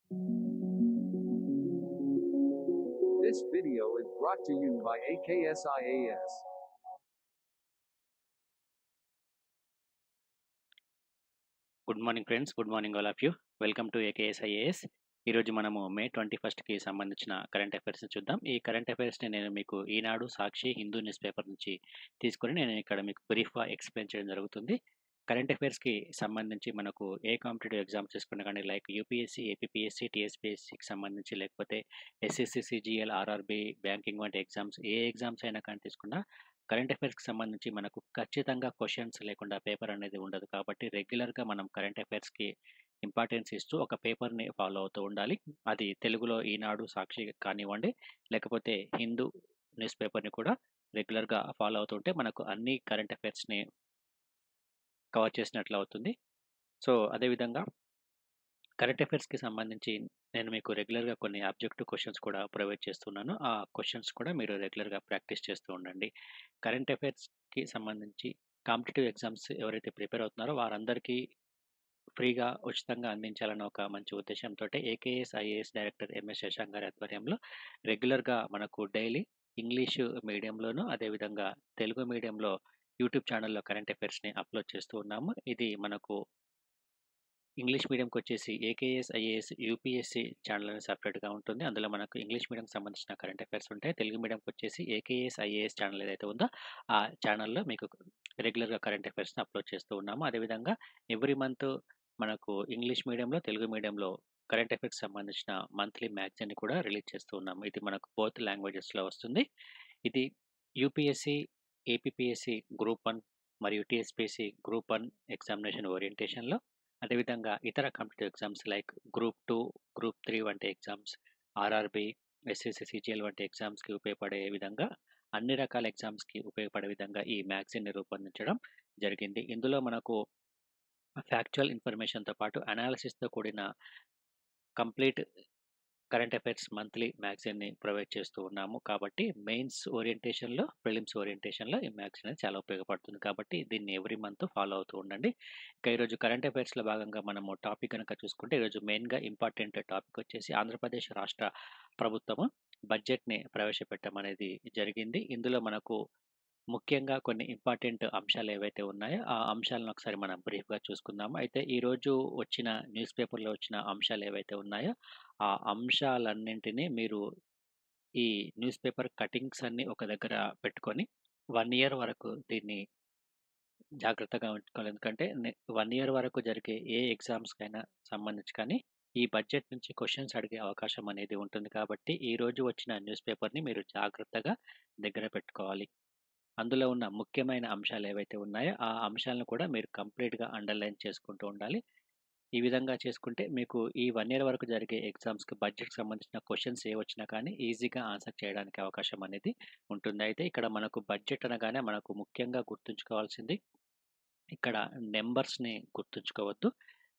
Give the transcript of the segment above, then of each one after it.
This video is brought to you by AKSIAS. Good morning friends good morning all of you welcome to AKS IAS ఈరోజు మనము May twenty ఫస్ట్కి సంబంధించిన current అఫైర్స్ని చూద్దాం ఈ current అఫైర్స్ని నేను మీకు ఈనాడు సాక్షి హిందూ న్యూస్ పేపర్ నుంచి తీసుకొని నేను ఇక్కడ మీకు బ్రీఫ్గా ఎక్స్ప్లెయిన్ చేయడం జరుగుతుంది కరెంట్ అఫైర్స్కి సంబంధించి మనకు ఏ కాంపిటేటివ్ ఎగ్జామ్స్ తీసుకున్నా కానీ లైక్ యూపీఎస్సీ ఏపీఎస్సీ టీఎస్పీఎస్సీకి సంబంధించి లేకపోతే ఎస్ఎస్సి సిజిఎల్ ఆర్ఆర్బీ బ్యాంకింగ్ వంటి ఎగ్జామ్స్ ఏ ఎగ్జామ్స్ అయినా కానీ తీసుకున్నా కరెంట్ అఫైర్స్కి సంబంధించి మనకు ఖచ్చితంగా క్వశ్చన్స్ లేకుండా పేపర్ అనేది ఉండదు కాబట్టి రెగ్యులర్గా మనం కరెంట్ అఫైర్స్కి ఇంపార్టెన్స్ ఇస్తూ ఒక పేపర్ని ఫాలో అవుతూ ఉండాలి అది తెలుగులో ఈనాడు సాక్షి కానివ్వండి లేకపోతే హిందూ న్యూస్ పేపర్ని కూడా రెగ్యులర్గా ఫాలో అవుతుంటే మనకు అన్ని కరెంట్ అఫైర్స్ని కవర్ చేసినట్లు అవుతుంది సో అదేవిధంగా కరెంట్ అఫైర్స్కి సంబంధించి నేను మీకు రెగ్యులర్గా కొన్ని ఆబ్జెక్టివ్ క్వశ్చన్స్ కూడా ప్రొవైడ్ చేస్తున్నాను ఆ క్వశ్చన్స్ కూడా మీరు రెగ్యులర్గా ప్రాక్టీస్ చేస్తూ ఉండండి కరెంట్ అఫైర్స్కి సంబంధించి కాంపిటేటివ్ ఎగ్జామ్స్ ఎవరైతే ప్రిపేర్ అవుతున్నారో వారందరికీ ఫ్రీగా ఉచితంగా అందించాలన్న ఒక మంచి ఉద్దేశంతో AKS IAS director MS Shashank గారి ఆధ్వర్యంలో రెగ్యులర్గా మనకు డైలీ ఇంగ్లీషు మీడియంలోను అదేవిధంగా తెలుగు మీడియంలో యూట్యూబ్ ఛానల్లో కరెంట్ అఫైర్స్ని అప్లోడ్ చేస్తూ ఉన్నాము ఇది మనకు ఇంగ్లీష్ మీడియంకి వచ్చేసి ఏకేఎస్ ఐఏఎస్ యూపీఎస్సీ ఛానల్ అనేది సపరేట్గా ఉంటుంది అందులో మనకు ఇంగ్లీష్ మీడియంకి సంబంధించిన కరెంట్ అఫైర్స్ ఉంటాయి తెలుగు మీడియంకి వచ్చేసి ఏకేఎస్ ఐఏఎస్ ఛానల్ ఏదైతే ఉందో ఆ ఛానల్లో మీకు రెగ్యులర్గా కరెంట్ అఫైర్స్ని అప్లోడ్ చేస్తూ ఉన్నాము అదేవిధంగా ఎవ్రీ మంత్ మనకు ఇంగ్లీష్ మీడియంలో తెలుగు మీడియంలో కరెంట్ అఫైర్స్ సంబంధించిన మంత్లీ మ్యాగజైన్ని కూడా రిలీజ్ చేస్తూ ఉన్నాము ఇది మనకు బోత్ లాంగ్వేజెస్లో వస్తుంది ఇది యూపీఎస్సీ ఏపీఎస్సి గ్రూప్ వన్ మరియు టీఎస్పీఎస్సి గ్రూప్ వన్ ఎగ్జామినేషన్ ఓరియంటేషన్లో అదేవిధంగా ఇతర competitive exams like group two group three వంటి ఎగ్జామ్స్ ఆర్ఆర్బి ఎస్ఎస్సి సిజిఎల్ వంటి ఎగ్జామ్స్కి ఉపయోగపడే విధంగా అన్ని రకాల ఎగ్జామ్స్కి ఉపయోగపడే విధంగా ఈ మ్యాగజైన్ని రూపొందించడం జరిగింది ఇందులో మనకు ఫ్యాక్చువల్ ఇన్ఫర్మేషన్తో పాటు అనాలిసిస్తో కూడిన కంప్లీట్ కరెంట్ అఫైర్స్ మంత్లీ మ్యాగజైన్ని ప్రొవైడ్ చేస్తూ ఉన్నాము కాబట్టి మెయిన్స్ ఓరియంటేషన్లో ప్రిలిమ్స్ ఓరియంటేషన్లో ఈ మ్యాగజైన్ అనేది చాలా ఉపయోగపడుతుంది కాబట్టి దీన్ని ఎవ్రీ మంత్ ఫాలో అవుతూ ఉండండి ఇంకా ఈరోజు కరెంట్ అఫైర్స్లో భాగంగా మనము టాపిక్ కనుక చూసుకుంటే ఈరోజు మెయిన్గా ఇంపార్టెంట్ టాపిక్ వచ్చేసి ఆంధ్రప్రదేశ్ రాష్ట్ర ప్రభుత్వము బడ్జెట్ని ప్రవేశపెట్టడం అనేది జరిగింది ఇందులో మనకు ముఖ్యంగా కొన్ని ఇంపార్టెంట్ అంశాలు ఏవైతే ఉన్నాయో ఆ అంశాలను ఒకసారి మనం బ్రీఫ్గా చూసుకుందాము అయితే ఈరోజు వచ్చిన న్యూస్ పేపర్లో వచ్చిన అంశాలు ఏవైతే ఉన్నాయో ఆ అంశాలన్నింటినీ మీరు ఈ న్యూస్ పేపర్ కటింగ్స్ అన్ని ఒక దగ్గర పెట్టుకొని వన్ ఇయర్ వరకు దీన్ని జాగ్రత్తగా ఉంచుకోవాలి ఎందుకంటే వన్ ఇయర్ వరకు జరిగే ఏ ఎగ్జామ్స్కైనా సంబంధించి కానీ ఈ బడ్జెట్ నుంచి క్వశ్చన్స్ అడిగే అవకాశం అనేది ఉంటుంది కాబట్టి ఈ రోజు వచ్చిన న్యూస్ పేపర్ని మీరు జాగ్రత్తగా దగ్గర పెట్టుకోవాలి అందులో ఉన్న ముఖ్యమైన అంశాలు ఏవైతే ఉన్నాయో ఆ అంశాలను కూడా మీరు కంప్లీట్గా అండర్లైన్ చేసుకుంటూ ఉండాలి ఈ విధంగా చేసుకుంటే మీకు ఈ వన్ ఇయర్ వరకు జరిగే ఎగ్జామ్స్కి బడ్జెట్కి సంబంధించిన క్వశ్చన్స్ ఏ వచ్చినా కానీ ఈజీగా ఆన్సర్ చేయడానికి అవకాశం అనేది ఉంటుంది అయితే ఇక్కడ మనకు బడ్జెట్ అనగానే మనకు ముఖ్యంగా గుర్తుంచుకోవాల్సింది ఇక్కడ నెంబర్స్ని గుర్తుంచుకోవద్దు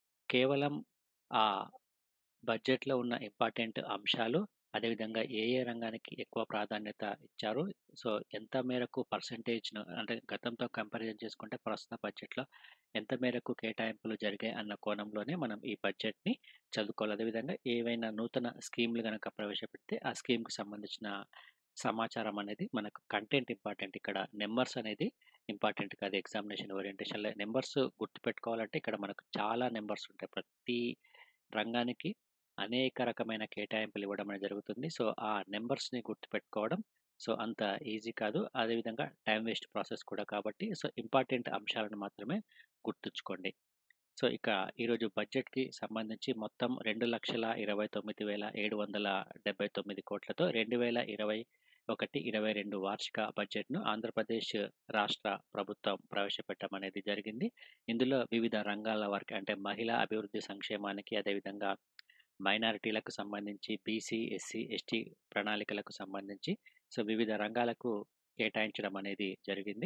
కేవలం ఆ బడ్జెట్లో ఉన్న ఇంపార్టెంట్ అంశాలు అదేవిధంగా ఏ ఏ రంగానికి ఎక్కువ ప్రాధాన్యత ఇచ్చారు సో ఎంత మేరకు పర్సంటేజ్ను అంటే గతంతో కంపారిజన్ చేసుకుంటే ప్రస్తుత బడ్జెట్లో ఎంత మేరకు కేటాయింపులు జరిగాయి అన్న కోణంలోనే మనం ఈ బడ్జెట్ని చదువుకోవాలి అదేవిధంగా ఏవైనా నూతన స్కీమ్లు కనుక ప్రవేశపెడితే ఆ స్కీమ్కి సంబంధించిన సమాచారం అనేది మనకు కంటెంట్ ఇంపార్టెంట్ ఇక్కడ నెంబర్స్ అనేది ఇంపార్టెంట్ కాదు ఎగ్జామినేషన్ ఓరియంటేషన్లో నెంబర్స్ గుర్తుపెట్టుకోవాలంటే ఇక్కడ మనకు చాలా నెంబర్స్ ఉంటాయి ప్రతి రంగానికి అనేక రకమైన కేటాయింపులు ఇవ్వడం అనేది జరుగుతుంది సో ఆ నెంబర్స్ని గుర్తుపెట్టుకోవడం సో అంత ఈజీ కాదు అదేవిధంగా టైం వేస్ట్ ప్రాసెస్ కూడా కాబట్టి సో ఇంపార్టెంట్ అంశాలను మాత్రమే గుర్తుంచుకోండి సో ఇక ఈరోజు బడ్జెట్కి సంబంధించి మొత్తం రెండు లక్షల ఇరవై తొమ్మిది వేల ఏడు వందల డెబ్బై తొమ్మిది కోట్లతో రెండు వేల ఇరవై ఒకటి ఇరవై రెండు వార్షిక బడ్జెట్ను ఆంధ్రప్రదేశ్ రాష్ట్ర ప్రభుత్వం ప్రవేశపెట్టడం అనేది జరిగింది ఇందులో వివిధ రంగాల వారికి అంటే మహిళా అభివృద్ధి సంక్షేమానికి అదేవిధంగా మైనారిటీలకు సంబంధించి బీసీ ఎస్సీ ఎస్టీ ప్రణాళికలకు సంబంధించి సో వివిధ రంగాలకు కేటాయించడం అనేది జరిగింది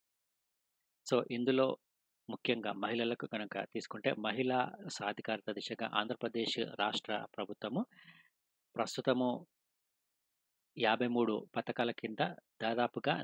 సో ఇందులో ముఖ్యంగా మహిళలకు కనుక తీసుకుంటే మహిళా సాధికారత దిశగా ఆంధ్రప్రదేశ్ రాష్ట్ర ప్రభుత్వము ప్రస్తుతము 53 పథకాల కింద దాదాపుగా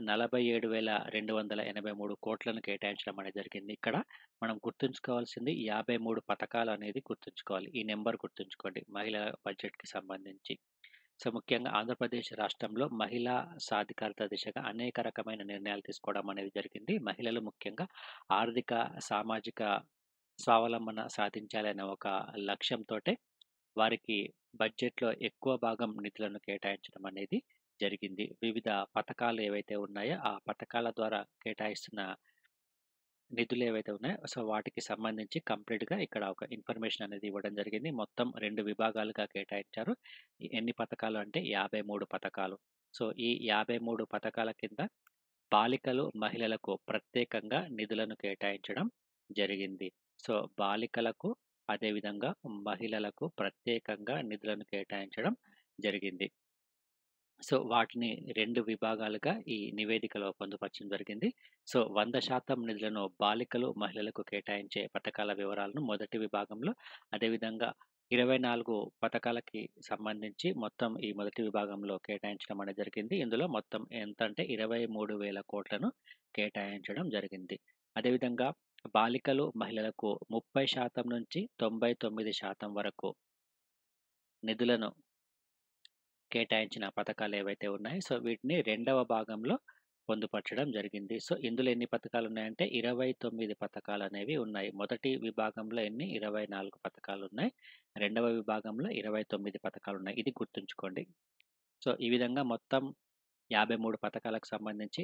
47,283 కోట్లను కేటాయించడం అనేది జరిగింది. ఇక్కడ మనం గుర్తుంచుకోవాల్సింది 53 పథకాలు అనేది గుర్తుంచుకోవాలి. ఈ నంబర్ గుర్తుంచుకోండి. మహిళా బడ్జెట్‌కి సంబంధించి. సో, ముఖ్యంగా ఆంధ్రప్రదేశ్ రాష్ట్రంలో మహిళా సాధికారత దిశగా అనేక రకమైన నిర్ణయాలు తీసుకోవడం అనేది జరిగింది. మహిళలు ముఖ్యంగా ఆర్థిక, సామాజిక స్వావలంబన సాధించాలనే ఒక లక్ష్యంతోటే వారికి బడ్జెట్‌లో ఎక్కువ భాగం నిధులను కేటాయించడం అనేది జరిగింది. వివిధ పథకాలు ఏవైతే ఉన్నాయో, ఆ పథకాల ద్వారా కేటాయిస్తున్న నిధులు ఏవైతే ఉన్నాయో, సో, వాటికి సంబంధించి కంప్లీట్‌గా ఇక్కడ ఒక ఇన్ఫర్మేషన్ అనేది ఇవ్వడం జరిగింది. మొత్తం 2 విభాగాలుగా కేటాయించారు. ఎన్ని పథకాలు అంటే 53 పథకాలు. సో, ఈ 53 పథకాల కింద బాలికలు, మహిళలకు ప్రత్యేకంగా నిధులను కేటాయించడం జరిగింది. సో, బాలికలకు అదేవిధంగా మహిళలకు ప్రత్యేకంగా నిధులను కేటాయించడం జరిగింది. సో, వాటిని 2 విభాగాలుగా ఈ నివేదికలో పొందుపరచడం జరిగింది. సో, 100% నిధులను బాలికలు, మహిళలకు కేటాయించే పథకాల వివరాలను మొదటి విభాగంలో, అదేవిధంగా 24 పథకాలకి సంబంధించి మొత్తం ఈ మొదటి విభాగంలో కేటాయించడం అనేది జరిగింది. ఇందులో మొత్తం ఎంతంటే 23,000 కోట్లను కేటాయించడం జరిగింది. అదేవిధంగా బాలికలు, మహిళలకు 30% నుంచి 99% వరకు నిధులను కేటాయించిన పథకాలు ఏవైతే ఉన్నాయో, సో, వీటిని రెండవ భాగంలో పొందుపరచడం జరిగింది. సో, ఇందులో ఎన్ని పథకాలున్నాయంటే 29 పథకాలనేవి ఉన్నాయి. మొదటి విభాగంలో ఎన్ని 24 పథకాలున్నాయి. రెండవ విభాగంలో 29 పథకాలున్నాయి. ఇది గుర్తుంచుకోండి. సో, ఈ విధంగా మొత్తం 53 పథకాలకు సంబంధించి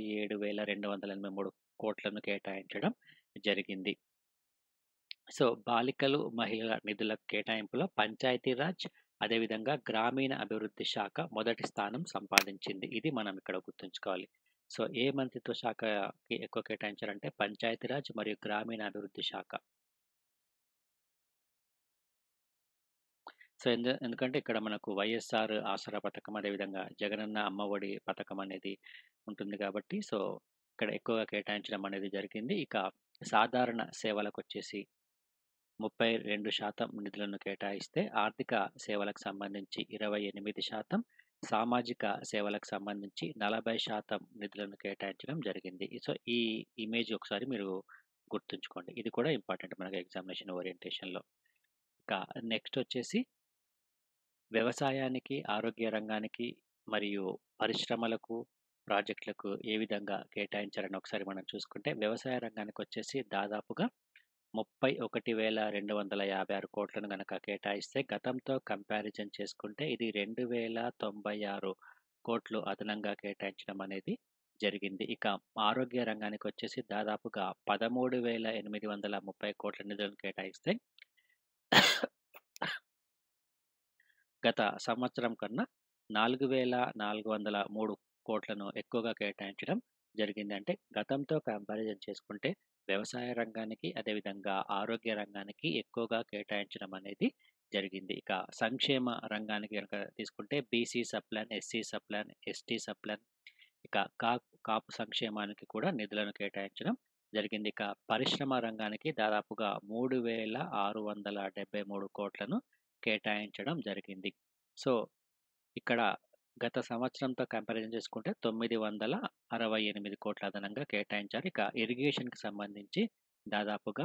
47,283 కోట్లను కేటాయించడం జరిగింది. సో, బాలికలు, మహిళల నిధుల కేటాయింపులో పంచాయతీరాజ్, అదేవిధంగా గ్రామీణ అభివృద్ధి శాఖ మొదటి స్థానం సంపాదించింది. ఇది మనం ఇక్కడ గుర్తుంచుకోవాలి. సో, ఏ మంత్రిత్వ శాఖకి ఎక్కువ కేటాయించారంటే పంచాయతీరాజ్ మరియు గ్రామీణ అభివృద్ధి శాఖ. సో, ఎందు ఎందుకంటే ఇక్కడ మనకు వైఎస్ఆర్ ఆసరా పథకం, అదేవిధంగా జగనన్న అమ్మఒడి పథకం అనేది ఉంటుంది కాబట్టి, సో, ఇక్కడ ఎక్కువగా కేటాయించడం అనేది జరిగింది. ఇక సాధారణ సేవలకొచ్చేసి 32% నిధులను కేటాయిస్తే, ఆర్థిక సేవలకు సంబంధించి 28%, సామాజిక సేవలకు సంబంధించి 40% నిధులను కేటాయించడం జరిగింది. సో, ఈ ఇమేజ్ ఒకసారి మీరు గుర్తుంచుకోండి. ఇది కూడా ఇంపార్టెంట్ మనకు ఎగ్జామినేషన్ ఓరియంటేషన్‌లో. ఇక నెక్స్ట్ వచ్చేసి వ్యవసాయానికి, ఆరోగ్య రంగానికి మరియు పరిశ్రమలకు, ప్రాజెక్టులకు ఏ విధంగా కేటాయించారని ఒకసారి మనం చూసుకుంటే, వ్యవసాయ రంగానికొచ్చేసి దాదాపుగా 31,256 కోట్లను గనక కేటాయిస్తే, గతంతో కంపారిజన్ చేసుకుంటే ఇది 2,096 కోట్లు అదనంగా కేటాయించడం అనేది జరిగింది. ఇక ఆరోగ్య రంగానికొచ్చేసి దాదాపుగా 13,830 కోట్ల నిధులను కేటాయిస్తే గత సంవత్సరం కన్నా 4,403 కోట్లను ఎక్కువగా కేటాయించడం జరిగింది. అంటే గతంతో కంపారిజన్ చేసుకుంటే వ్యవసాయ రంగానికి, అదేవిధంగా ఆరోగ్య రంగానికి ఎక్కువగా కేటాయించడం అనేది జరిగింది. ఇక సంక్షేమ రంగానికి గనక తీసుకుంటే BC subplan, SC subplan, ST subplan, ఇక కాప్ కాపు సంక్షేమానికి కూడా నిధులను కేటాయించడం జరిగింది. ఇక పరిశ్రమ రంగానికి దాదాపుగా 3,673 కోట్లను కేటాయించడం జరిగింది. సో, ఇక్కడ గత సంవత్సరంతో కంపారిజన్ చేసుకుంటే 968 కోట్ల అదనంగా కేటాయించారు. ఇక ఇరిగేషన్‌కి సంబంధించి దాదాపుగా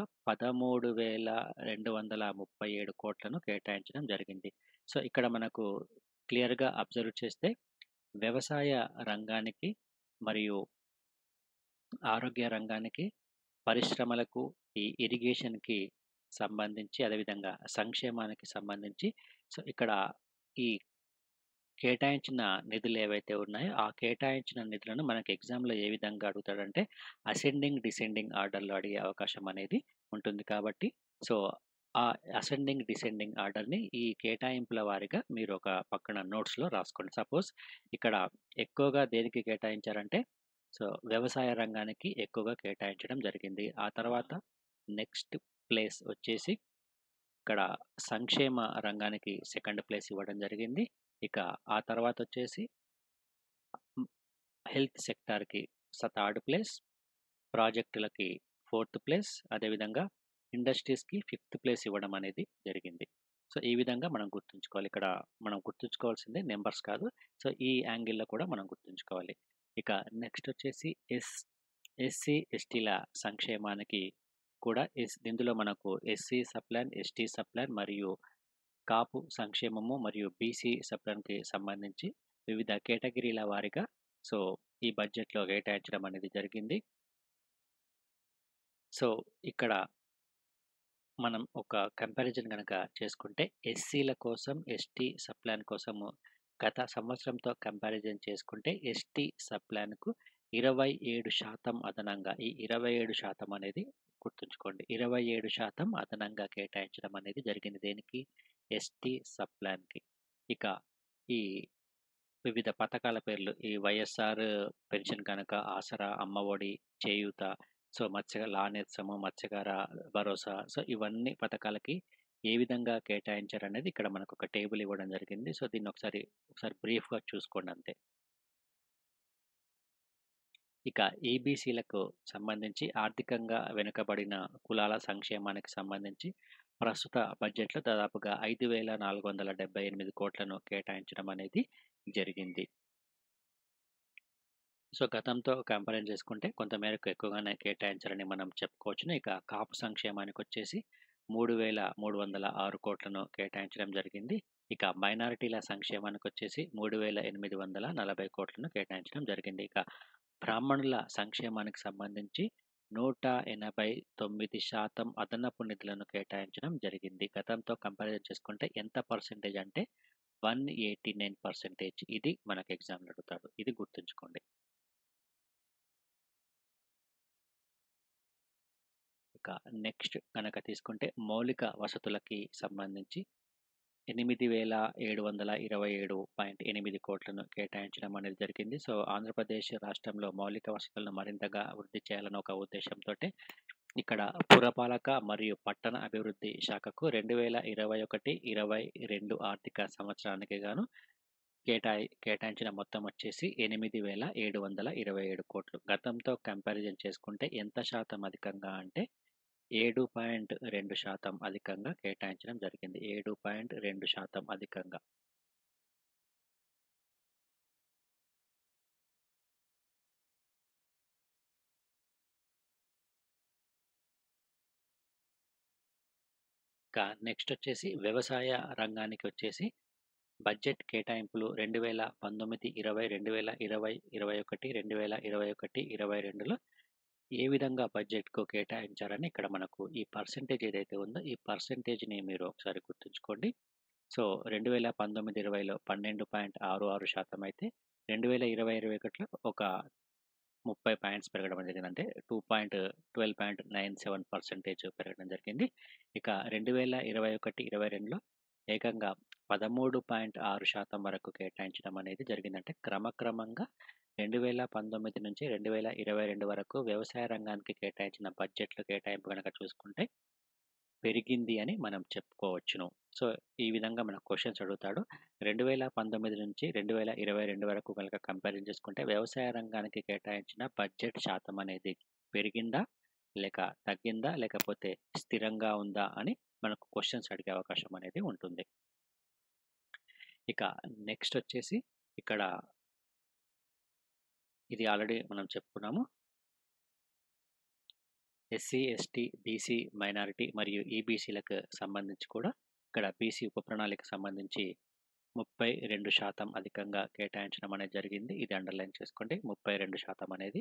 13,237 కోట్లను కేటాయించడం జరిగింది. సో, ఇక్కడ మనకు క్లియర్‌గా అబ్జర్వ్ చేస్తే వ్యవసాయ రంగానికి మరియు ఆరోగ్య రంగానికి, పరిశ్రమలకు, ఈ ఇరిగేషన్‌కి సంబంధించి, అదేవిధంగా సంక్షేమానికి సంబంధించి సో, ఇక్కడ ఈ కేటాయించిన నిధులు ఏవైతే ఉన్నాయో, ఆ కేటాయించిన నిధులను మనకు ఎగ్జామ్‌లో ఏ విధంగా అడుగుతాడంటే అసెండింగ్, డిసెండింగ్ ఆర్డర్‌లో అడిగే అవకాశం అనేది ఉంటుంది కాబట్టి, సో, ఆ అసెండింగ్, డిసెండింగ్ ఆర్డర్‌ని ఈ కేటాయింపుల వారీగా మీరు ఒక పక్కన నోట్స్‌లో రాసుకోండి. సపోజ్ ఇక్కడ ఎక్కువగా దేనికి కేటాయించారంటే, సో, వ్యవసాయ రంగానికి ఎక్కువగా కేటాయించడం జరిగింది. ఆ తర్వాత నెక్స్ట్ ప్లేస్ వచ్చేసి ఇక్కడ సంక్షేమ రంగానికి సెకండ్ ప్లేస్ ఇవ్వడం జరిగింది. ఇక ఆ తర్వాత వచ్చేసి హ్మ్. హెల్త్ సెక్టార్‌కి స థర్డ్ ప్లేస్, ప్రాజెక్టులకి ఫోర్త్ ప్లేస్, అదేవిధంగా ఇండస్ట్రీస్‌కి ఫిఫ్త్ ప్లేస్ ఇవ్వడం అనేది జరిగింది. సో, ఈ విధంగా మనం గుర్తుంచుకోవాలి. ఇక్కడ మనం గుర్తుంచుకోవాల్సింది నంబర్స్ కాదు. సో, ఈ యాంగిల్‌లో కూడా మనం గుర్తుంచుకోవాలి. ఇక నెక్స్ట్ వచ్చేసి ఎస్ ఎస్సీ, ఎస్టీల సంక్షేమానికి కూడా ఎస్ ఇందులో మనకు ఎస్సీ సబ్‌ప్లాన్, ఎస్టీ సబ్‌ప్లాన్ మరియు కాపు సంక్షేమము మరియు బీసీ సబ్‌ప్లాన్‌కి సంబంధించి వివిధ కేటగిరీల వారీగా సో, ఈ బడ్జెట్‌లో కేటాయించడం అనేది జరిగింది. సో, ఇక్కడ మనం ఒక కంపారిజన్ గనక చేసుకుంటే ఎస్సీల కోసం, ఎస్టీ సబ్‌ప్లాన్ కోసము గత సంవత్సరంతో కంపారిజన్ చేసుకుంటే ఎస్టీ సబ్‌ప్లాన్‌కు 27% అదనంగా ఈ 27% అనేది గుర్తుంచుకోండి. 27% అదనంగా కేటాయించడం అనేది జరిగింది. దేనికి? ఎస్టీ సబ్‌ప్లాన్‌కి. ఇక ఈ వివిధ పథకాల పేర్లు ఈ వైఎస్ఆర్ పెన్షన్ గనక, ఆసరా, అమ్మఒడి, చేయూత, సో, మత్స్య లానేత్సము, మత్స్యకార భరోసా సో, ఇవన్నీ పథకాలకి ఏ విధంగా కేటాయించారనేది ఇక్కడ మనకొక టేబుల్ ఇవ్వడం జరిగింది. సో, దీన్ని ఒకసారి, ఒకసారి బ్రీఫ్‌గా చూసుకోండి అంతే. ఇక ఈబీసీలకు సంబంధించి ఆర్థికంగా వెనుకబడిన కులాల సంక్షేమానికి సంబంధించి ప్రస్తుత బడ్జెట్‌లో దాదాపుగా 5,478 కోట్లను కేటాయించడం అనేది జరిగింది. సో, గతంతో కంపేర్ చేసుకుంటే కొంతమేరకు ఎక్కువగానే కేటాయించారని మనం చెప్పుకోవచ్చును. ఇక కాపు సంక్షేమానికొచ్చేసి 3,306 కోట్లను కేటాయించడం జరిగింది. ఇక మైనారిటీల సంక్షేమానికొచ్చేసి 3,840 కోట్లను కేటాయించడం జరిగింది. ఇక బ్రాహ్మణుల సంక్షేమానికి సంబంధించి 189% అదనపు నిధులను కేటాయించడం జరిగింది. గతంతో కంపారిజన్ చేసుకుంటే ఎంత పర్సెంటేజ్ అంటే 189% ఇది మనకు ఎగ్జామ్‌లో అడుగుతాడు. ఇది గుర్తుంచుకోండి. ఇక నెక్స్ట్ గనక తీసుకుంటే మౌలిక వసతులకి సంబంధించి 8,727.8 కోట్లను కేటాయించడం అనేది జరిగింది. సో, ఆంధ్రప్రదేశ్ రాష్ట్రంలో మౌలిక వసతులను మరింతగా వృద్ధి చేయాలన్న ఒక ఉద్దేశంతోటే ఇక్కడ పురపాలక మరియు పట్టణ అభివృద్ధి శాఖకు 2021, 22 ఆర్థిక సంవత్సరానికి గాను కేటాయి కేటాయించిన మొత్తం వచ్చేసి 8,727 కోట్లు. గతంతో కంపారిజన్ చేసుకుంటే ఎంత శాతం అధికంగా అంటే 7.2% అధికంగా కేటాయించడం జరిగింది. 7.2% అధికంగా. ఇక నెక్స్ట్ వచ్చేసి వ్యవసాయ రంగానికి వచ్చేసి బడ్జెట్ కేటాయింపులు 2019, 20, 2020, 2021, 2021, 22లో ఏ విధంగా బడ్జెట్‌కు కేటాయించారని ఇక్కడ మనకు ఈ పర్సెంటేజ్ ఏదైతే ఉందో ఈ పర్సెంటేజ్‌ని మీరు ఒకసారి గుర్తుంచుకోండి. సో, 2019, 20లో 12.66% అయితే 2020, 21లో ఒక 30 పాయింట్స్ పెరగడం జరిగింది. అంటే 2.12.97% పెరగడం జరిగింది. ఇక 2021, 22లో ఏకంగా 13.6% వరకు కేటాయించడం అనేది జరిగింది. అంటే క్రమక్రమంగా 2019 నుంచి 2022 వరకు వ్యవసాయ రంగానికి కేటాయించిన బడ్జెట్‌ల కేటాయింపు గనక చూసుకుంటే పెరిగింది అని మనం చెప్పుకోవచ్చును. సో, ఈ విధంగా మనకు క్వెషన్స్ అడుగుతాడు. 2019 నుంచి 2022 వరకు గనక కంపారిజన్ చేసుకుంటే వ్యవసాయ రంగానికి కేటాయించిన బడ్జెట్ శాతం అనేది పెరిగిందా? లేక తగ్గిందా? లేకపోతే స్థిరంగా ఉందా? అని మనకు క్వెషన్స్ అడిగే అవకాశం అనేది ఉంటుంది. ఇక నెక్స్ట్ వచ్చేసి ఇక్కడ ఇది ఆల్రెడీ మనం చెప్పుకున్నాము. ఎస్సీ, ఎస్టీ, బీసీ, మైనారిటీ మరియు ఈబీసీలకు సంబంధించి కూడా ఇక్కడ బీసీ ఉప ప్రణాళికకు సంబంధించి 32% అధికంగా కేటాయించడం అనేది జరిగింది. ఇది అండర్‌లైన్ చేసుకోండి. 32% అనేది.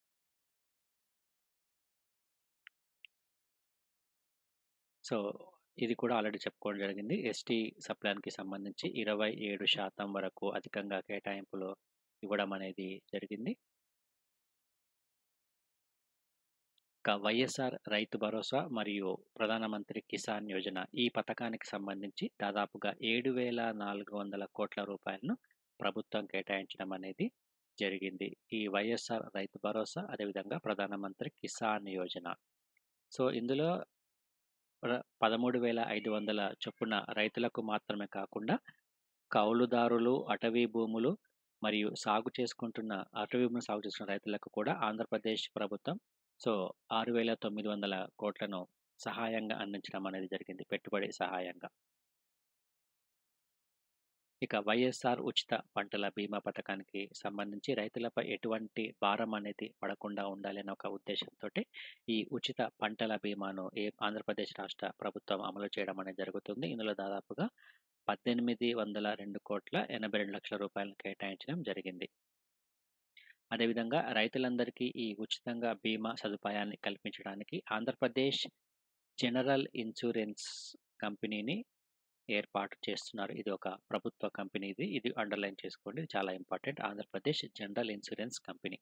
సో, ఇది కూడా ఆల్రెడీ చెప్పుకోవడం జరిగింది. ఎస్టీ సబ్‌ప్లాన్‌కి సంబంధించి 27% వరకు అధికంగా కేటాయింపులు ఇవ్వడం అనేది జరిగింది. ఇక వైఎస్ఆర్ రైతు భరోసా మరియు ప్రధానమంత్రి కిసాన్ యోజన ఈ పథకానికి సంబంధించి దాదాపుగా 7,400 కోట్ల రూపాయలను ప్రభుత్వం కేటాయించడం అనేది జరిగింది. ఈ వైఎస్ఆర్ రైతు భరోసా అదేవిధంగా ప్రధానమంత్రి కిసాన్ యోజన. సో, ఇందులో ప్ర 13,500 చొప్పున రైతులకు మాత్రమే కాకుండా కౌలుదారులు, అటవీ భూములు మరియు సాగు చేసుకుంటున్న అటవీ భూములు సాగు చేస్తున్న రైతులకు కూడా ఆంధ్రప్రదేశ్ ప్రభుత్వం సో, 6,900 కోట్లను సహాయంగా అందించడం అనేది జరిగింది. పెట్టుబడి సహాయంగా. ఇక వైఎస్ఆర్ ఉచిత పంటల బీమా పథకానికి సంబంధించి రైతులపై ఎటువంటి భారం అనేది పడకుండా ఉండాలి అనే ఒక ఉద్దేశంతోటి ఈ ఉచిత పంటల బీమాను ఏ ఆంధ్రప్రదేశ్ రాష్ట్ర ప్రభుత్వం అమలు చేయడం అనేది జరుగుతుంది. ఇందులో దాదాపుగా 1802,02,82 లక్షల రూపాయలను కేటాయించడం జరిగింది. అదేవిధంగా రైతులందరికీ ఈ ఉచితంగా బీమా సదుపాయాన్ని కల్పించడానికి ఆంధ్రప్రదేశ్ జనరల్ ఇన్స్యూరెన్స్ కంపెనీని ఏర్పాటు చేస్తున్నారు. ఇది ఒక ప్రభుత్వ కంపెనీ ఇది. ఇది అండర్‌లైన్ చేసుకోండి. ఇది చాలా important. Andhra Pradesh general insurance company.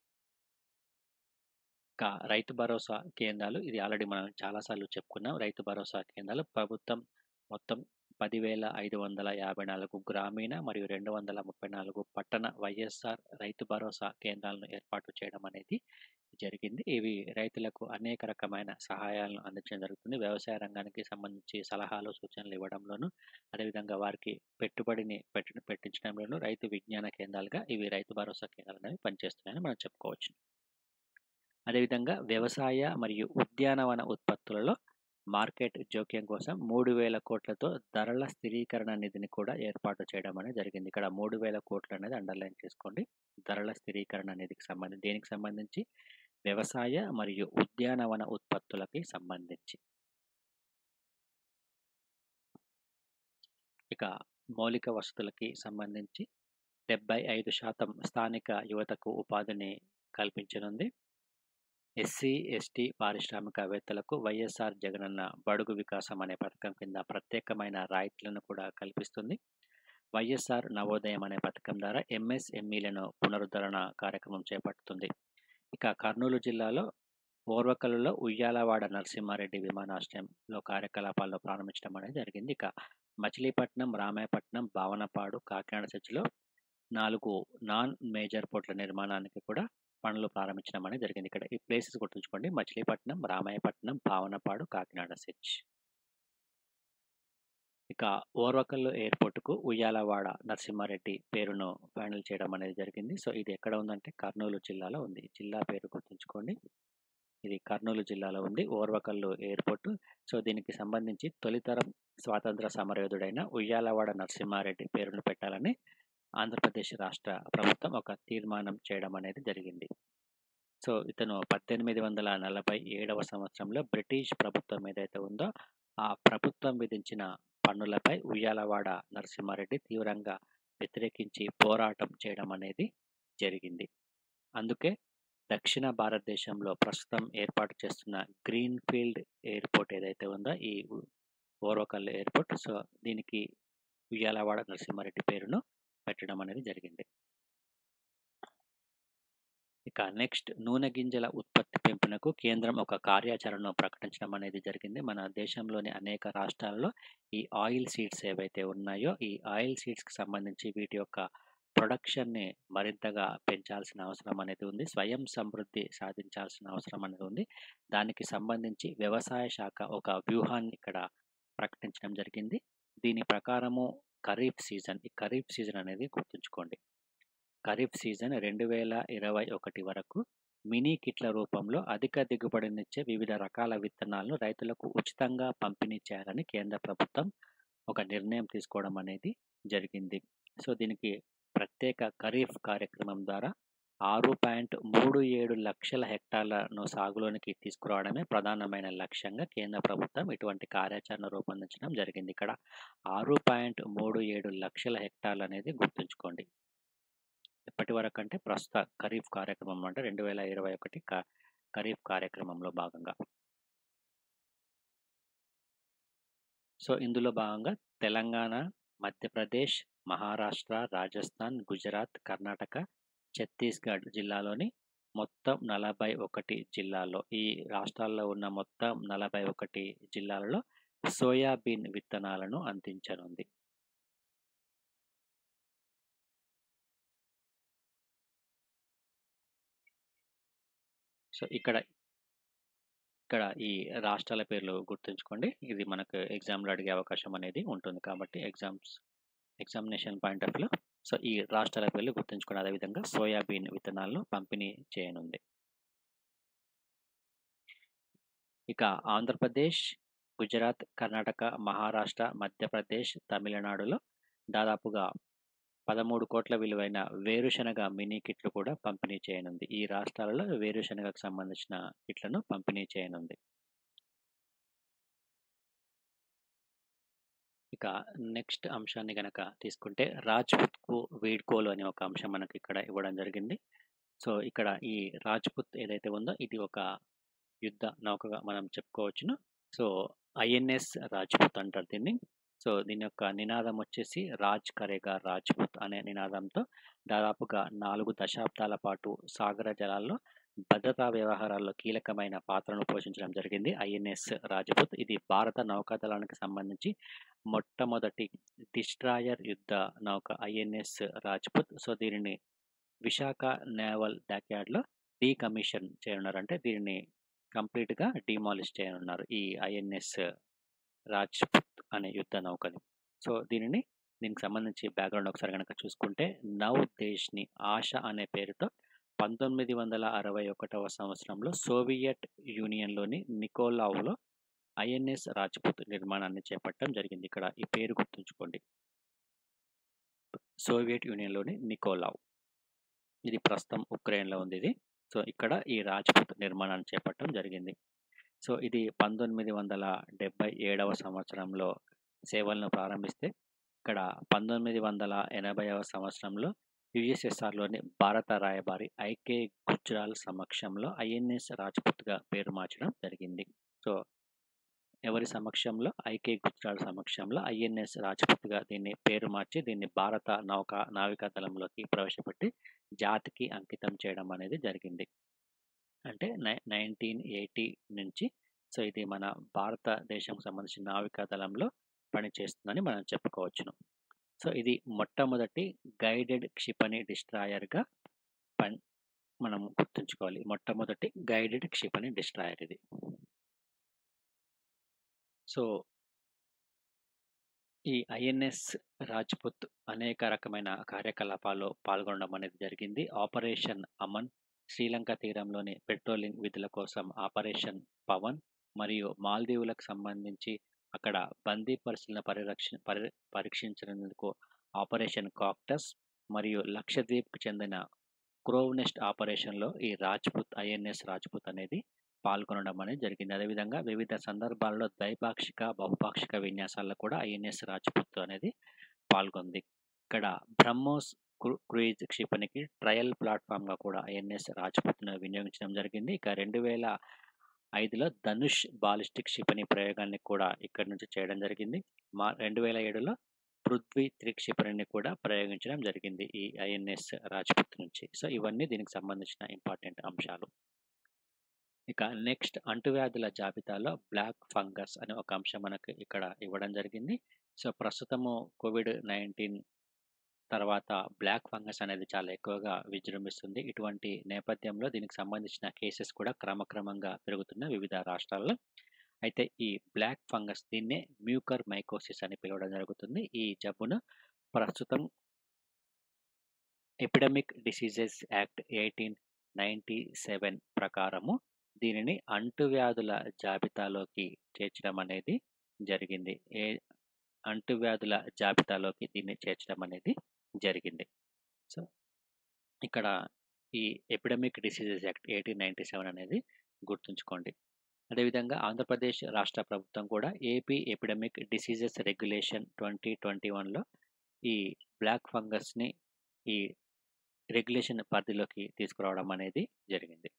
ఇక రైతు భరోసా కేంద్రాలు ఇది ఆల్రెడీ మనం చాలా సార్లు చెప్పుకున్నాం. రైతు భరోసా కేంద్రాలు ప్రభుత్వం మొత్తం 10,554 గ్రామీణ మరియు 234 పట్టణ వైఎస్ఆర్ రైతు భరోసా కేంద్రాలను ఏర్పాటు చేయడం అనేది జరిగింది. ఇవి రైతులకు అనేక రకమైన సహాయాలను అందించడం జరుగుతుంది. వ్యవసాయ రంగానికి సంబంధించి సలహాలు, సూచనలు ఇవ్వడంలోను, అదేవిధంగా వారికి పెట్టుబడిని పెట్టి పెట్టించడంలోను రైతు విజ్ఞాన కేంద్రాలుగా ఇవి రైతు భరోసా కేంద్రాలనేవి పనిచేస్తున్నాయని మనం చెప్పుకోవచ్చు. అదేవిధంగా వ్యవసాయ మరియు ఉద్యానవన ఉత్పత్తులలో మార్కెట్ జోక్యం కోసం 3,000 కోట్లతో ధరల స్థిరీకరణ నిధిని కూడా ఏర్పాటు చేయడం అనేది జరిగింది. ఇక్కడ 3,000 కోట్లు అనేది అండర్‌లైన్ చేసుకోండి. ధరల స్థిరీకరణ నిధికి సంబంధించి దేనికి సంబంధించి? వ్యవసాయ మరియు ఉద్యానవన ఉత్పత్తులకి సంబంధించి. ఇక మౌలిక వసతులకి సంబంధించి 75% స్థానిక యువతకు ఉపాధిని కల్పించనుంది. ఎస్సీ, ఎస్టీ పారిశ్రామికవేత్తలకు వైఎస్ఆర్ జగనన్న బడుగు వికాసం అనే పథకం కింద ప్రత్యేకమైన రాయితీలను కూడా కల్పిస్తుంది. వైఎస్ఆర్ నవోదయం అనే పథకం ద్వారా ఎంఎస్ఎంఈలను పునరుద్ధరణ కార్యక్రమం చేపడుతుంది. ఇక కర్నూలు జిల్లాలో ఓర్వకల్లులో ఉయ్యాలవాడ నరసింహారెడ్డి విమానాశ్రయంలో కార్యకలాపాలను ప్రారంభించడం అనేది జరిగింది. ఇక మచిలీపట్నం, రామాయపట్నం, భావనపాడు, కాకినాడ సెజ్‌లో 4 నాన్ మేజర్ పోర్ట్‌ల నిర్మాణానికి కూడా పనులు ప్రారంభించడం అనేది జరిగింది. ఇక్కడ ఈ ప్లేసెస్ గుర్తుంచుకోండి. మచిలీపట్నం, రామాయపట్నం, భావనపాడు, కాకినాడ సెజ్. ఇక ఓర్వకల్లు ఎయిర్‌పోర్ట్‌కు ఉయ్యాలవాడ నరసింహారెడ్డి పేరును ఫైనల్ చేయడం అనేది జరిగింది. సో, ఇది ఎక్కడ ఉందంటే కర్నూలు జిల్లాలో ఉంది. జిల్లా పేరు గుర్తుంచుకోండి. ఇది కర్నూలు జిల్లాలో ఉంది. ఓర్వకల్లు ఎయిర్‌పోర్ట్. సో, దీనికి సంబంధించి తొలితరం స్వాతంత్ర సమరయోధుడైన ఉయ్యాలవాడ నరసింహారెడ్డి పేరును పెట్టాలని ఆంధ్రప్రదేశ్ రాష్ట్ర ప్రభుత్వం ఒక తీర్మానం చేయడం అనేది జరిగింది. సో, ఇతను 1847వ సంవత్సరంలో బ్రిటిష్ ప్రభుత్వం ఏదైతే ఉందో, ఆ ప్రభుత్వం విధించిన పన్నులపై ఉయ్యాలవాడ నరసింహారెడ్డి తీవ్రంగా వ్యతిరేకించి పోరాటం చేయడం అనేది జరిగింది. అందుకే దక్షిణ భారతదేశంలో ప్రస్తుతం ఏర్పాటు చేస్తున్న గ్రీన్‌ఫీల్డ్ ఎయిర్‌పోర్ట్ ఏదైతే ఉందో ఈ ఉ ఓర్వకల్లు ఎయిర్‌పోర్ట్. సో, దీనికి ఉయ్యాలవాడ నరసింహారెడ్డి పేరును పెట్టడం అనేది జరిగింది. ఇక నెక్స్ట్ నూనె గింజల ఉత్పత్తి పెంపునకు కేంద్రం ఒక కార్యాచరణను ప్రకటించడం అనేది జరిగింది. మన దేశంలోని అనేక రాష్ట్రాల్లో ఈ ఆయిల్ సీడ్స్ ఏవైతే ఉన్నాయో, ఈ ఆయిల్ సీడ్స్‌కి సంబంధించి వీటి యొక్క ప్రొడక్షన్‌ని మరింతగా పెంచాల్సిన అవసరం అనేది ఉంది. స్వయం సమృద్ధి సాధించాల్సిన అవసరం అనేది ఉంది. దానికి సంబంధించి వ్యవసాయ శాఖ ఒక వ్యూహాన్ని ఇక్కడ ప్రకటించడం జరిగింది. దీని ప్రకారము ఖరీఫ్ సీజన్ ఈ ఖరీఫ్ సీజన్ అనేది గుర్తుంచుకోండి. ఖరీఫ్ సీజన్ 2021 వరకు మినీ కిట్ల రూపంలో అధిక దిగుబడినిచ్చే వివిధ రకాల విత్తనాలను రైతులకు ఉచితంగా పంపిణీ చేయాలని కేంద్ర ప్రభుత్వం ఒక నిర్ణయం తీసుకోవడం అనేది జరిగింది. సో, దీనికి ప్రత్యేక ఖరీఫ్ కార్యక్రమం ద్వారా 6.37 లక్షల హెక్టార్లను సాగులోనికి తీసుకురావడమే ప్రధానమైన లక్ష్యంగా కేంద్ర ప్రభుత్వం ఇటువంటి కార్యాచరణ రూపొందించడం జరిగింది. ఇక్కడ 6.37 లక్షల హెక్టార్లనేది గుర్తుంచుకోండి. ఎప్పటి వరకంటే ప్రస్తుత ఖరీఫ్ కార్యక్రమం అంటే 2021 క ఖరీఫ్ కార్యక్రమంలో భాగంగా. సో, ఇందులో భాగంగా తెలంగాణ, మధ్యప్రదేశ్, మహారాష్ట్ర, రాజస్థాన్, గుజరాత్, కర్ణాటక, ఛత్తీస్‌గఢ్ జిల్లాలోని మొత్తం 41 జిల్లాల్లో ఈ రాష్ట్రాల్లో ఉన్న మొత్తం 41 జిల్లాలలో సోయాబీన్ విత్తనాలను అందించనుంది. సో, ఇక్కడ ఇక్కడ ఈ రాష్ట్రాల పేర్లు గుర్తుంచుకోండి. ఇది మనకు ఎగ్జామ్‌లో అడిగే అవకాశం అనేది ఉంటుంది కాబట్టి ఎగ్జామ్స్ ఎగ్జామినేషన్ పాయింట్ ఆఫ్ వ్యూలో సో, ఈ రాష్ట్రాల పేర్లు గుర్తుంచుకోండి. అదేవిధంగా సోయాబీన్ విత్తనాలను పంపిణీ చేయనుంది. ఇక ఆంధ్రప్రదేశ్, గుజరాత్, కర్ణాటక, మహారాష్ట్ర, మధ్యప్రదేశ్, తమిళనాడులో దాదాపుగా పదమూడు కోట్ల విలువైన వేరుశనగ మినీ కిట్లు కూడా పంపిణీ చేయనుంది ఈ రాష్ట్రాలలో వేరుశనగకు సంబంధించిన కిట్లను పంపిణీ చేయనుంది ఇక నెక్స్ట్ అంశాన్ని గనక తీసుకుంటే రాజ్పుత్కు వీడ్కోలు అనే ఒక అంశం మనకి ఇక్కడ ఇవ్వడం జరిగింది సో ఇక్కడ ఈ రాజ్పుత్ ఏదైతే ఉందో ఇది ఒక యుద్ధ నౌకగా మనం చెప్పుకోవచ్చును సో ఐఎన్ఎస్ రాజ్పుత్ అంటారు దీన్ని సో దీని యొక్క నినాదం వచ్చేసి రాజ్ కరేగా రాజ్పుత్ అనే నినాదంతో దాదాపుగా నాలుగు దశాబ్దాల పాటు సాగర జలాల్లో భద్రతా వ్యవహారాల్లో కీలకమైన పాత్రను పోషించడం జరిగింది ఐఎన్ఎస్ రాజ్పుత్ ఇది భారత నౌకాదళానికి సంబంధించి మొట్టమొదటి డిస్ట్రాయర్ యుద్ధ నౌక ఐఎన్ఎస్ రాజ్పుత్ సో దీనిని విశాఖ నేవల్ డాక్యార్డ్లో డీకమిషన్ చేయనున్నారు అంటే దీనిని కంప్లీట్గా డిమాలిష్ చేయనున్నారు ఈ ఐఎన్ఎస్ రాజ్పుత్ అనే యుద్ధ నౌకని సో దీనిని దీనికి సంబంధించి బ్యాక్గ్రౌండ్ ఒకసారి కనుక చూసుకుంటే నవ్ దేశ్ని ఆశ అనే పేరుతో పంతొమ్మిది వందల అరవై ఒకటవ సంవత్సరంలో సోవియట్ యూనియన్లోని నికోలావులో ఐఎన్ఎస్ రాజ్పుత్ నిర్మాణాన్ని చేపట్టడం జరిగింది ఇక్కడ ఈ పేరు గుర్తుంచుకోండి సోవియట్ యూనియన్లోని నికోలావ్ ఇది ప్రస్తుతం ఉక్రెయిన్లో ఉంది ఇది సో ఇక్కడ ఈ రాజ్పుత్ నిర్మాణాన్ని చేపట్టడం జరిగింది సో ఇది పంతొమ్మిది వందల డెబ్బై ఏడవ సంవత్సరంలో సేవలను ప్రారంభిస్తే ఇక్కడ పంతొమ్మిది వందల ఎనభైవ సంవత్సరంలో యుఎస్ఎస్ఆర్లోని భారత రాయబారి ఐకే గుజ్రాల్ సమక్షంలో ఐఎన్ఎస్ రాజ్పుత్గా పేరు మార్చడం జరిగింది సో ఎవరి సమక్షంలో ఐకే గుజ్రాల్ సమక్షంలో ఐఎన్ఎస్ రాజ్పుత్గా దీన్ని పేరు మార్చి దీన్ని భారత నౌకా నావికా దళంలోకి ప్రవేశపెట్టి జాతికి అంకితం చేయడం అనేది జరిగింది అంటే నై నైన్టీన్ ఎయిటీ నుంచి సో ఇది మన భారతదేశం సంబంధించిన నావికా దళంలో పనిచేస్తుందని మనం చెప్పుకోవచ్చును సో ఇది మొట్టమొదటి గైడెడ్ క్షిపణి డిస్ట్రాయర్గా పని మనం గుర్తుంచుకోవాలి మొట్టమొదటి గైడెడ్ క్షిపణి డిస్ట్రాయర్ ఇది సో ఈ ఐఎన్ఎస్ రాజ్పుత్ అనేక రకమైన కార్యకలాపాల్లో పాల్గొనడం అనేది జరిగింది ఆపరేషన్ అమన్ శ్రీలంక తీరంలోని పెట్రోలింగ్ విధుల కోసం ఆపరేషన్ పవన్ మరియు మాల్దీవులకు సంబంధించి అక్కడ బందీ పరిశీలన పరిరక్షణ పరి పరీక్షించినందుకు ఆపరేషన్ కాక్టస్ మరియు లక్షద్వీప్కు చెందిన క్రోవ్ నెస్ట్ ఆపరేషన్లో ఈ రాజ్పుత్ ఐఎన్ఎస్ రాజ్పుత్ అనేది పాల్గొనడం అనేది జరిగింది అదేవిధంగా వివిధ సందర్భాల్లో ద్వైపాక్షిక బహుపాక్షిక విన్యాసాల్లో కూడా ఐఎన్ఎస్ రాజ్పుత్ అనేది పాల్గొంది ఇక్కడ బ్రహ్మోస్ క్రూయిజ్ క్షిపణికి ట్రయల్ ప్లాట్ఫామ్గా కూడా ఐఎన్ఎస్ రాజ్పుత్ను వినియోగించడం జరిగింది ఇక రెండు వేల ఐదులో ధనుష్ బాలిస్టిక్ క్షిపణి ప్రయోగాన్ని కూడా ఇక్కడి నుంచి చేయడం జరిగింది మా రెండు వేల ఏడులో పృథ్వీ త్రి క్షిపణిని కూడా ప్రయోగించడం జరిగింది ఈ ఐఎన్ఎస్ రాజ్పుత్ నుంచి సో ఇవన్నీ దీనికి సంబంధించిన ఇంపార్టెంట్ అంశాలు ఇక నెక్స్ట్ అంటువ్యాధుల జాబితాలో బ్లాక్ ఫంగస్ అనే ఒక అంశం మనకు ఇక్కడ ఇవ్వడం జరిగింది సో ప్రస్తుతము కోవిడ్ నైన్టీన్ తర్వాత బ్లాక్ ఫంగస్ అనేది చాలా ఎక్కువగా విజృంభిస్తుంది ఇటువంటి నేపథ్యంలో దీనికి సంబంధించిన కేసెస్ కూడా క్రమక్రమంగా పెరుగుతున్న వివిధ రాష్ట్రాల్లో అయితే ఈ బ్లాక్ ఫంగస్ దీన్నే మ్యూకర్ మైకోసిస్ అని పిలవడం జరుగుతుంది ఈ జబ్బును ప్రస్తుతం epidemic diseases act eighteen ninety seven ప్రకారము దీనిని అంటువ్యాధుల జాబితాలోకి చేర్చడం అనేది జరిగింది ఏ అంటువ్యాధుల జాబితాలోకి దీన్ని చేర్చడం అనేది జరిగింది సో ఇక్కడ ఈ epidemic diseases act eighteen ninety seven అనేది గుర్తుంచుకోండి అదేవిధంగా ఆంధ్రప్రదేశ్ రాష్ట్ర ప్రభుత్వం కూడా AP epidemic diseases regulation twenty twenty వన్లో ఈ బ్లాక్ ఫంగస్ని ఈ రెగ్యులేషన్ పరిధిలోకి తీసుకురావడం అనేది జరిగింది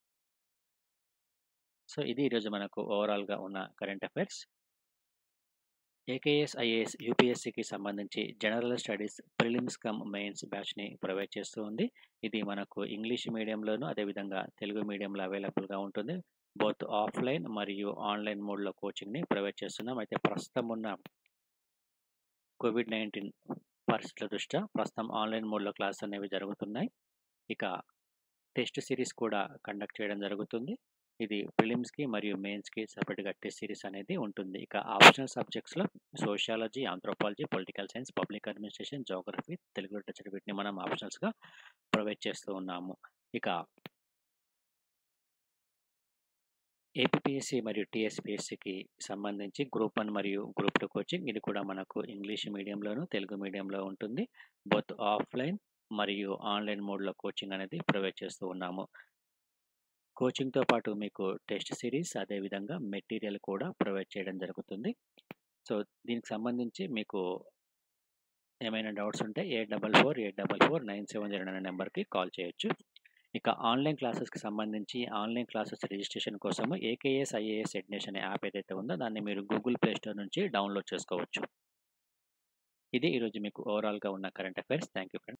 సో ఇది ఈరోజు మనకు ఓవరాల్గా ఉన్న కరెంట్ అఫైర్స్ ఏకేఎస్ ఐఏఎస్ యూపీఎస్సికి సంబంధించి general studies prelims cum mains బ్యాచ్ని ప్రొవైడ్ చేస్తూ ఉంది ఇది మనకు ఇంగ్లీష్ మీడియంలోను అదేవిధంగా తెలుగు మీడియంలో అవైలబుల్గా ఉంటుంది బోత్ ఆఫ్లైన్ మరియు ఆన్లైన్ మోడ్లో కోచింగ్ని ప్రొవైడ్ చేస్తున్నాం అయితే ప్రస్తుతం ఉన్న కోవిడ్ నైన్టీన్ పరిస్థితుల దృష్ట్యా ప్రస్తుతం ఆన్లైన్ మోడ్లో క్లాస్ అనేవి జరుగుతున్నాయి ఇక టెస్ట్ సిరీస్ కూడా కండక్ట్ చేయడం జరుగుతుంది ఇది ప్రిలిమ్స్కి మరియు మెయిన్స్కి సపరేట్గా టెస్ట్ సిరీస్ అనేది ఉంటుంది ఇక ఆప్షనల్ సబ్జెక్ట్స్లో sociology anthropology political science public administration geography Telugu literature వీటిని మనం ఆప్షనల్స్గా ప్రొవైడ్ చేస్తూ ఉన్నాము ఇక ఏపీపీఎస్సీ మరియు టీఎస్పీఎస్సీకి సంబంధించి గ్రూప్ వన్ మరియు గ్రూప్ టూ కోచింగ్ ఇది కూడా మనకు ఇంగ్లీష్ మీడియంలోను తెలుగు మీడియంలో ఉంటుంది బోత్ ఆఫ్లైన్ మరియు ఆన్లైన్ మోడ్లో కోచింగ్ అనేది ప్రొవైడ్ చేస్తూ ఉన్నాము కోచింగ్తో పాటు మీకు టెస్ట్ సిరీస్ అదేవిధంగా మెటీరియల్ కూడా ప్రొవైడ్ చేయడం జరుగుతుంది సో దీనికి సంబంధించి మీకు ఏమైనా డౌట్స్ ఉంటే eight double four eight double four nine seven zero nine నెంబర్కి కాల్ చేయొచ్చు ఇక ఆన్లైన్ క్లాసెస్కి సంబంధించి ఆన్లైన్ క్లాసెస్ రిజిస్ట్రేషన్ కోసము ఏకేఎస్ ఐఏఎస్ ఎడ్నేషన్ అనే యాప్ ఏదైతే ఉందో దాన్ని మీరు గూగుల్ ప్లే స్టోర్ నుంచి డౌన్లోడ్ చేసుకోవచ్చు ఇది ఈరోజు మీకు ఓవరాల్గా ఉన్న current affairs thank you friends